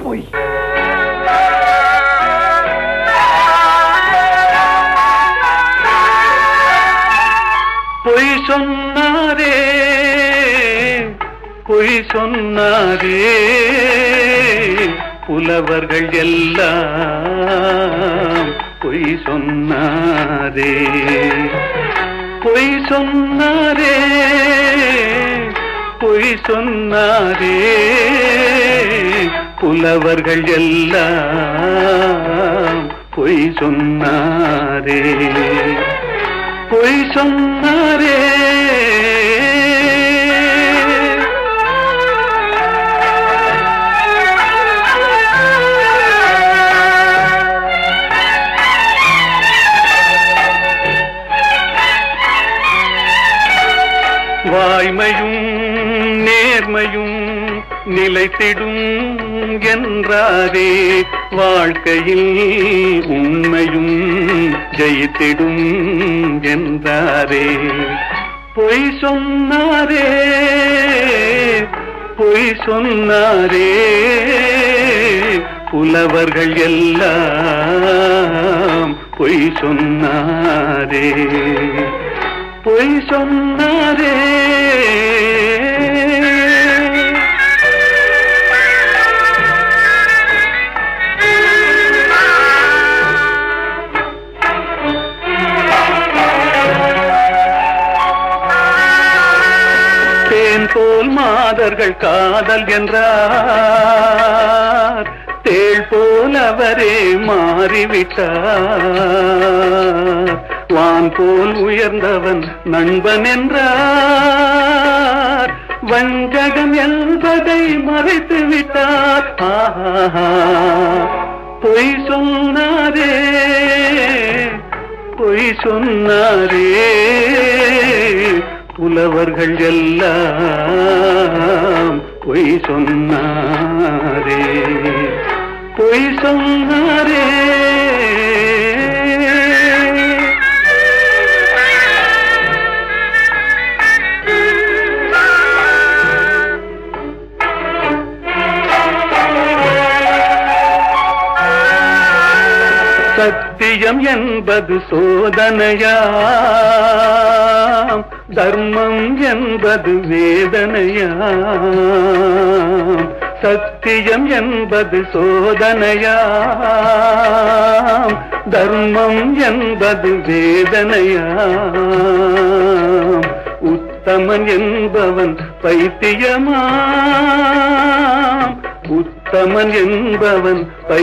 பொய் பொய் சொன்னாரே பொய் சொன்னாரே புலவர்கள் எல்லாம் பொய் சொன்னாரே பொய் சொன்னாரே பொய் சொன்னாரே புலவர்கள் எல்லாம் பொய் சொன்னாரே பொய் சொன்னாரே வாய்மையும் நேர்மையும் நிலைத்திடும் என்றாரே வாழ்க்கையில் உண்மையும் ஜெயித்திடும் என்றாரே பொய் சொன்னாரே பொய் சொன்னாரே புலவர்கள் எல்லாம் பொய் சொன்னாரே பொய் சொன்னாரே தேன் போல் மாதர்கள் காதல் என்றார் தேள் போல் அவரே மாறிவிட்டார் வான் போல் உயர்ந்தவன் நண்பன் என்றார் வஞ்சகம் என்பதை மறைத்து விட்டார் ஆஹா பொய் சொன்னாரே பொய் சொன்னாரே புலவர்கள் எல்லாம் பொய் சொன்னாரே பொய் சொன்னாரே சத்தியம் என்பது சோதனையாம் தர்மம் என்பது வேதனையாம் சத்தியம் என்பது சோதனையாம் தர்மம் என்பது வேதனையாம் உத்தமன் என்பவன் பைத்தியமாம் உத்தமன் என்பவன்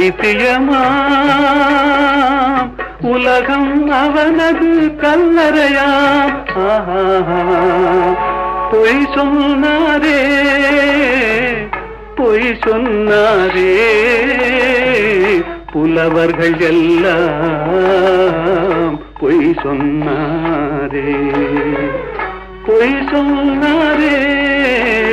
பைத்தியமாம் உலகம் அவனது கல்லறையாம் ஆஹா பொய் சொன்னாரே பொய் சொன்னாரே புலவர்கள் எல்லாம் பொய் சொன்னாரே பொய் சொன்னாரே